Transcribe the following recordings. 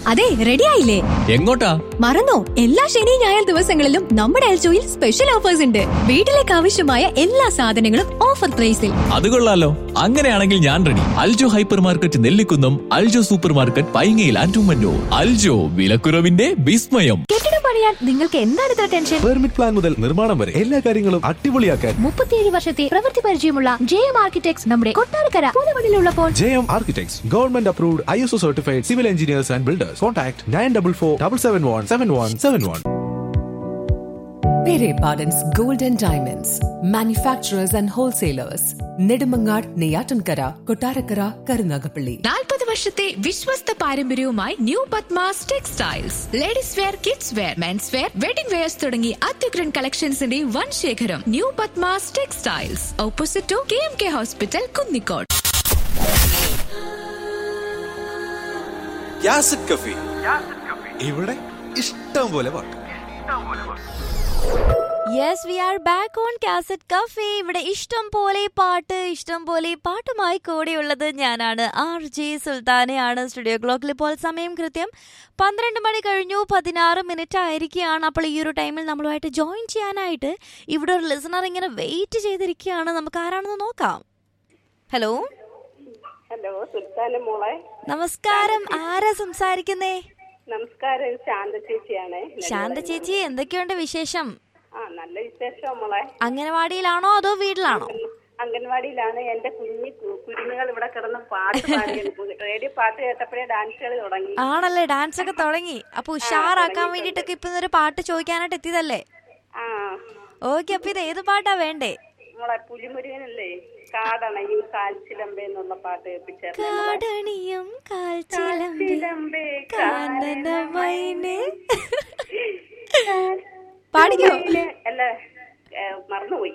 അതെ റെഡി ആയില്ലേ എങ്ങോട്ടാ മറന്നോ എല്ലാ ശനി ഞായർ ദിവസങ്ങളിലും നമ്മുടെ എൽജോയിൽ സ്പെഷ്യൽ ഓഫേഴ്സ് ഉണ്ട് വീട്ടിലേക്ക് ആവശ്യമായ എല്ലാ സാധനങ്ങളും ഓഫർ പ്രൈസിൽ അത് കൊള്ളാലോ അങ്ങനെയാണെങ്കിൽ ഞാൻ ready Aljo hyper market Nellikunnam Aljo super market പൈങ്ങയിൽ ആൻഡുമന്നൂർ അൽജോ വിലക്കുറവിന്റെ വിസ്മയം കെട്ടിടം പണിയാൻ നിങ്ങൾക്ക് എന്താണ് ഇത്ര ടെൻഷൻ പെർമിറ്റ് പ്ലാൻ മുതൽ നിർമ്മാണം വരെ എല്ലാ കാര്യങ്ങളും അടിപൊളിയാക്കാൻ മുപ്പത്തിയേഴ് വർഷത്തെ പ്രവൃത്തി പരിചയമുള്ള ജെ എം ആർക്കിടെക്ട്സ് നമ്മുടെ കൊട്ടാരക്കര പൂലമണിലുള്ളപ്പോൾ J M architects government approved I S O certified civil engineers and builders contact nine double four double seven one seven one seven one Pere Pardon's Gold and Diamonds, manufacturers and wholesalers, Nedumangad, Neyatankara, Kotarakara, Karunagapalli. നാൽപ്പത് വർഷത്തെ വിശ്വസ്ത പാരമ്പര്യവുമായി new Padmas textiles ladies wear kids wear men's wear wedding wears തുടങ്ങി അത്യുഗ്രൻ കളക്ഷൻസിന്റെ വൻ ശേഖരം new Padmas textiles opposite to K M K hospital Kunnicode യാസിഡ് കഫി ഇവിടെ ഇഷ്ടം പോലെ പാട്ട് yes we are back on cassette cafe ഇവിടെ ഇഷ്ടം പോലെ പാട്ട് ഇഷ്ടം പോലെ പാട്ടുമായി കൂടെയുള്ളത് ഞാനാണ് ആർ ജെ സുൽത്താനയാണ് സ്റ്റുഡിയോ ക്ലോക്കിൽ ഇപ്പോൾ സമയം കൃത്യം പന്ത്രണ്ട് മണി കഴിഞ്ഞു പതിനാറ് മിനിറ്റ് ആയിരിക്കുകയാണ് അപ്പോൾ ഈ ഒരു ടൈമിൽ നമ്മളുമായിട്ട് ജോയിൻ ചെയ്യാനായിട്ട് ഇവിടെ ഒരു ലിസണർ ഇങ്ങനെ വെയിറ്റ് ചെയ്തിരിക്കുകയാണ് നമുക്ക് ആരാണെന്ന് നോക്കാം ഹലോ ഹലോ സുൽത്താന മോളെ നമസ്കാരം ആരാ സംസാരിക്കുന്നേ നമസ്കാരം ഇത് ശാന്ത ചേച്ചിയാണ് ശാന്ത ചേച്ചി എന്തൊക്കെയുണ്ട് വിശേഷം ആ നല്ല വിശേഷം മോളെ അംഗനവാടിയിലാണോ അതോ വീട്ടിലാണോ അംഗൻവാടിയിലാണ് എന്റെ കുഞ്ഞി കു- കുരുന്നുകൾ ഇവിടെ കിടന്ന് പാട്ട് പാടി റേഡിയോ പാട്ട് കേട്ടപ്പോഴേ ഡാൻസ് കളി തുടങ്ങി ആണല്ലേ ഡാൻസ് ഒക്കെ തുടങ്ങി അപ്പൊ ഉഷാറാക്കാൻ വേണ്ടിട്ടൊക്കെ ഇപ്പൊ ഒരു പാട്ട് ചോദിക്കാനായിട്ട് എത്തിയതല്ലേ ആ ഓക്കെ അപ്പൊ ഇത് ഏത് പാട്ടാ വേണ്ടേ മോളെ പുലിമുരുകനല്ലേ കാടണയും കാൽച്ചിലമ്പേ എന്നുള്ള പാട്ട് കേൾപ്പിച്ചേർന്നെ മോളെ. കാടണിയും കാൽച്ചിലമ്പി ചിലമ്പേ കാനനമൈനെ. പാടിക്കോ കാനനമൈനെ. അല്ല ഏ, മറന്നുപോയി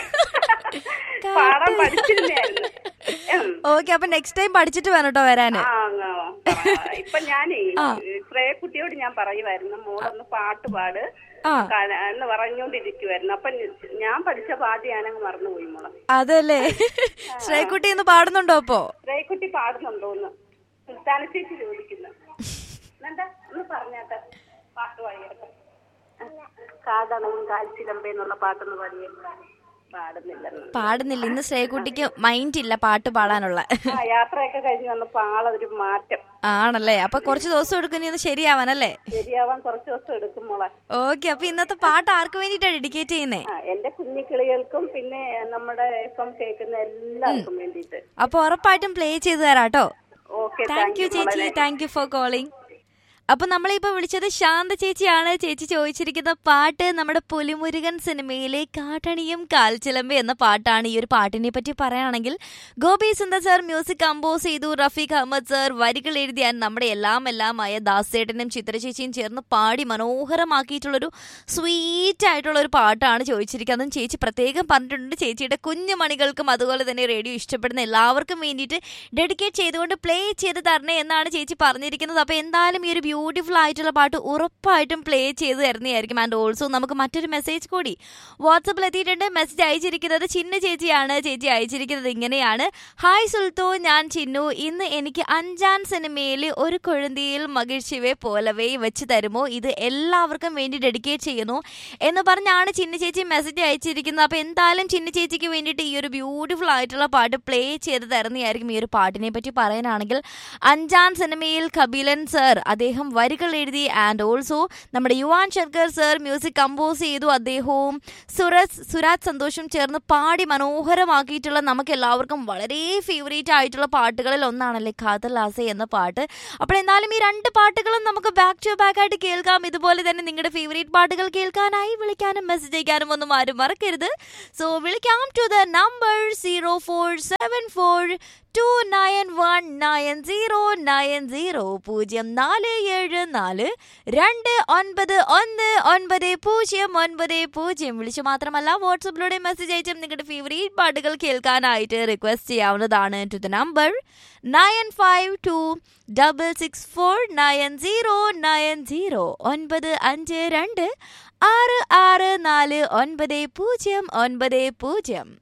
പാടാൻ പഠിച്ചിരുന്നായിരുന്നു ഉം. ഓക്കെ അപ്പൊ നെക്സ്റ്റ് ടൈം പഠിച്ചിട്ട് വേണം കേട്ടോ വരാന് ആ, ആ, ഇപ്പൊ ഞാനേ ശ്രേയ കുട്ടിയോട് ഞാൻ പറയുമായിരുന്നു മോളൊന്ന് പാട്ട് പാട് ആ. കാ- എന്ന് പറഞ്ഞോണ്ടിരിക്കുവായിരുന്നു അപ്പൊ ഞാൻ പഠിച്ച പാട്ട് ഞാനങ്ങ് മറന്നുപോയി മോളെ അതല്ലേ ശ്രേക്കുട്ടി ഒന്ന് പാടുന്നുണ്ടോ അപ്പോ ശ്രേയക്കുട്ടി പാടുന്നുണ്ടോന്ന് സുൽത്താന ചേച്ചി ചോദിക്കുന്നു എന്താ ഒന്ന് പറഞ്ഞാട്ടെ പാട്ട് പാടിയെടുക്ക കാതണവും കാൽച്ചിലമ്പേ എന്നുള്ള പാട്ടൊന്ന് പാടിയേ പാടുന്നില്ലെന്ന് പാടുന്നില്ല ഇന്ന് ശ്രേക്കുട്ടിക്ക് മൈൻഡ് ഇല്ല പാട്ട് പാടാനുള്ള ആ യാത്രയൊക്കെ കഴിഞ്ഞ് വന്നപ്പോ ആളൊരു മാറ്റം ആണല്ലേ അപ്പൊ കുറച്ച് ദിവസം എടുക്കും ഇനി ഒന്ന് ശരിയാവാനല്ലേ ശരിയാവാൻ കുറച്ച് ദിവസം എടുക്കും മോളെ ഓക്കെ അപ്പൊ ഇന്നത്തെ പാട്ട് ആർക്ക് വേണ്ടിട്ടാ ഡെഡിക്കേറ്റ് ചെയ്യുന്നേ ആ, എന്റെ കുഞ്ഞിക്കിളികൾക്കും പിന്നെ നമ്മുടെ ഇപ്പം കേൾക്കുന്ന എല്ലാവർക്കും വേണ്ടിയിട്ട് അപ്പൊ ഉറപ്പായിട്ടും പ്ലേ ചെയ്തു തരാട്ടോ ഓക്കെ താങ്ക് യു ചേച്ചി താങ്ക് യു ഫോർ കോളിംഗ് അപ്പൊ നമ്മളിപ്പോ വിളിച്ചത് ശാന്ത ചേച്ചിയാണ് ചേച്ചി ചോദിച്ചിരിക്കുന്ന പാട്ട് നമ്മുടെ പുലിമുരുകൻ സിനിമയിലെ കാട്ടണിയും കാൽച്ചിലമ്പ് എന്ന പാട്ടാണ് ഈ ഒരു പാട്ടിനെ പറ്റി പറയുകയാണെങ്കിൽ Gopi Sundar sir music compose ചെയ്തു റഫീഖ് അഹമ്മദ് സർ വരികൾ എഴുതിയ നമ്മുടെ എല്ലാം എല്ലാമായ ദാസേട്ടനും ചിത്ര ചേച്ചിയും ചേർന്ന് പാടി മനോഹരമാക്കിയിട്ടുള്ളൊരു സ്വീറ്റ് ആയിട്ടുള്ള ഒരു പാട്ടാണ് ചോദിച്ചിരിക്കുന്നത് ചേച്ചി പ്രത്യേകം പറഞ്ഞിട്ടുണ്ട് ചേച്ചിയുടെ കുഞ്ഞു മണികൾക്കും അതുപോലെ തന്നെ റേഡിയോ ഇഷ്ടപ്പെടുന്ന എല്ലാവർക്കും വേണ്ടിയിട്ട് ഡെഡിക്കേറ്റ് ചെയ്തുകൊണ്ട് പ്ലേ ചെയ്ത് തരണേ എന്നാണ് ചേച്ചി പറഞ്ഞിരിക്കുന്നത് അപ്പോൾ എന്തായാലും ഈ ഒരു ബ്യൂട്ടിഫുൾ ആയിട്ടുള്ള പാട്ട് ഉറപ്പായിട്ടും പ്ലേ ചെയ്ത് തരുന്നതായിരിക്കും ആൻഡ് ഓൾസോ നമുക്ക് മറ്റൊരു മെസ്സേജ് കൂടി വാട്സപ്പിൽ എത്തിയിട്ടുണ്ട് മെസ്സേജ് അയച്ചിരിക്കുന്നത് ചിന്നു ചേച്ചിയാണ് ചേച്ചി അയച്ചിരിക്കുന്നത് ഇങ്ങനെയാണ് ഹായ് സുൽത്തോ ഞാൻ ചിന്നു ഇന്ന് എനിക്ക് അഞ്ചാം സിനിമയിൽ ഒരു കൊഴുന്തിയിൽ മകിഴ്ചിവെ പോലവേ വെച്ച് തരുമോ ഇത് എല്ലാവർക്കും വേണ്ടി ഡെഡിക്കേറ്റ് ചെയ്യുന്നു എന്ന് പറഞ്ഞാണ് ചിന്നു ചേച്ചി മെസ്സേജ് അയച്ചിരിക്കുന്നത് അപ്പോൾ എന്തായാലും ചിന്നു ചേച്ചിക്ക് വേണ്ടിയിട്ട് ഈ ഒരു ബ്യൂട്ടിഫുൾ ആയിട്ടുള്ള പാട്ട് പ്ലേ ചെയ്ത് തരുന്നതായിരിക്കും ഈ ഒരു പാട്ടിനെ പറ്റി പറയാനാണെങ്കിൽ അഞ്ചാം സിനിമയിൽ കപിലൻ സർ അദ്ദേഹം വരികൾ എഴുതി ആൻഡ് ഓൾസോ നമ്മുടെ Yuvan Shankar sir music compose ചെയ്തു അദ്ദേഹവും സുരജ് സുരാജ് സന്തോഷും ചേർന്ന് പാടി മനോഹരമാക്കിയിട്ടുള്ള നമുക്ക് എല്ലാവർക്കും വളരെ ഫേവറേറ്റ് ആയിട്ടുള്ള പാട്ടുകളിൽ ഒന്നാണല്ലേ ഖാതലാസെ എന്ന പാട്ട് അപ്പോൾ എന്തായാലും ഈ രണ്ട് പാട്ടുകളും നമുക്ക് ബാക്ക് ടു ബാക്ക് ആയിട്ട് കേൾക്കാം ഇതുപോലെ തന്നെ നിങ്ങളുടെ ഫേവറേറ്റ് പാട്ടുകൾ കേൾക്കാനായി വിളിക്കാനും മെസ്സേജ് അയക്കാനും ഒന്നും ആരും മറക്കരുത് സോ വിളിക്കാം to the number zero four seven four two nine one nine zero nine zero പൂജ്യം നാല് ഏഴ് നാല് രണ്ട് ഒൻപത് ഒന്ന് ഒൻപത് പൂജ്യം ഒൻപത് പൂജ്യം വിളിച്ചു മാത്രമല്ല വാട്സപ്പിലൂടെ മെസ്സേജ് അയച്ചും നിങ്ങളുടെ ഫേവറേറ്റ് പാട്ടുകൾ കേൾക്കാനായിട്ട് റിക്വസ്റ്റ് ചെയ്യാവുന്നതാണ് to the number nine five two double six four nine zero nine zero ഒൻപത് അഞ്ച് രണ്ട് ആറ് ആറ് നാല് ഒൻപത് പൂജ്യം ഒൻപത് പൂജ്യം